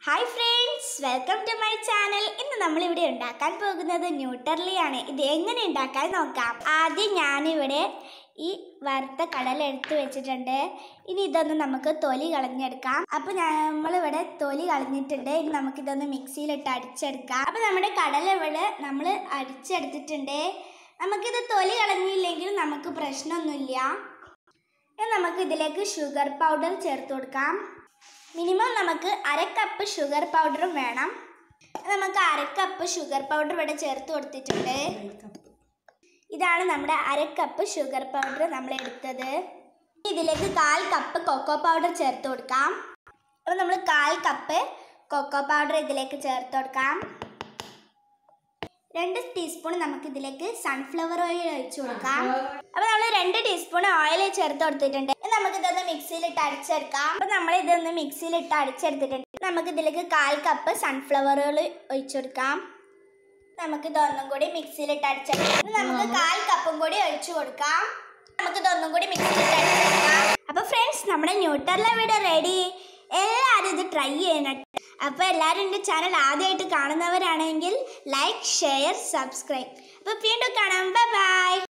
hi friends welcome to my channel ഇന്ന് നമ്മളിവിടെ ഉണ്ടാക്കാൻ പോകുന്നത് ന്യൂട്ടർലി ആണ് ഇത് എങ്ങനെ ഉണ്ടാക്കാൻ നോക്കാം ആദ്യം ഞാനിവിടെ ഈ വറുത്ത കടല എടുത്ത് വെച്ചിട്ടുണ്ട് ഇനി ഇതൊന്ന് നമുക്ക് തൊലി കളഞ്ഞെടുക്കാം അപ്പോൾ നമ്മളിവിടെ തൊലി കളഞ്ഞിട്ടുണ്ട് ഇനി നമുക്കിതൊന്ന് മിക്സിയിലിട്ട് അടിച്ചെടുക്കാം അപ്പോൾ നമ്മുടെ കടല ഇവിടെ നമ്മൾ അടിച്ചെടുത്തിട്ടുണ്ട് നമുക്കിത് തൊലി കളഞ്ഞില്ലെങ്കിലും നമുക്ക് പ്രശ്നമൊന്നുമില്ല ഇനി നമുക്ക് ഇതിലേക്ക് ഷുഗർ പൗഡർ ചേർത്ത് കൊടുക്കാം മിനിമം നമുക്ക് അര കപ്പ് ഷുഗർ പൗഡറും വേണം നമുക്ക് അര കപ്പ് ഷുഗർ പൗഡർ ഇവിടെ ചേർത്ത് കൊടുത്തിട്ടുണ്ട് ഇതാണ് നമ്മുടെ അര കപ്പ് ഷുഗർ പൗഡർ നമ്മൾ എടുത്തത് ഇതിലേക്ക് കാൽ കപ്പ് കൊക്കോ പൗഡർ ചേർത്ത് കൊടുക്കാം അപ്പോൾ നമ്മൾ കാൽ കപ്പ് കൊക്കോ പൗഡർ ഇതിലേക്ക് ചേർത്ത് കൊടുക്കാം രണ്ട് ടീസ്പൂൺ നമുക്ക് ഇതിലേക്ക് സൺഫ്ലവർ ഓയിൽ ഒഴിച്ചു കൊടുക്കാം അപ്പൊ നമ്മൾ രണ്ട് ടീസ്പൂൺ ഓയിൽ ചേർത്ത് കൊടുത്തിട്ടുണ്ട് ഇനി നമുക്ക് ഇതൊന്ന് മിക്സിയിലിട്ട് അടിച്ചെടുക്കാം അപ്പൊ നമ്മൾ ഇതൊന്ന് മിക്സിയിലിട്ട് അടിച്ചെടുത്തിട്ടുണ്ട് നമുക്ക് ഇതിലേക്ക് കാൽ കപ്പ് സൺഫ്ലവർ ഓയിൽ ഒഴിച്ചു കൊടുക്കാം നമുക്ക് ഇതൊന്നും കൂടി മിക്സിയിലിട്ട് അടിച്ചെടുക്കാം ഇനി നമുക്ക് കാൽ കപ്പും കൂടി ഒഴിച്ചു കൊടുക്കാം നമുക്ക് ഇതൊന്നും കൂടി മിക്സിയിലിട്ട് അടിച്ചെടുക്കാം അപ്പൊ ഫ്രണ്ട്സ് നമ്മുടെ ന്യൂട്ടർല വീഡിയോ റെഡി എല്ലാവരും ഇത് ട്രൈ ചെയ്യണം അപ്പോൾ എല്ലാവരും എൻ്റെ ചാനൽ ആദ്യമായിട്ട് കാണുന്നവരാണെങ്കിൽ ലൈക്ക് ഷെയർ സബ്സ്ക്രൈബ് അപ്പോൾ വീണ്ടും കാണാം ബൈ ബൈ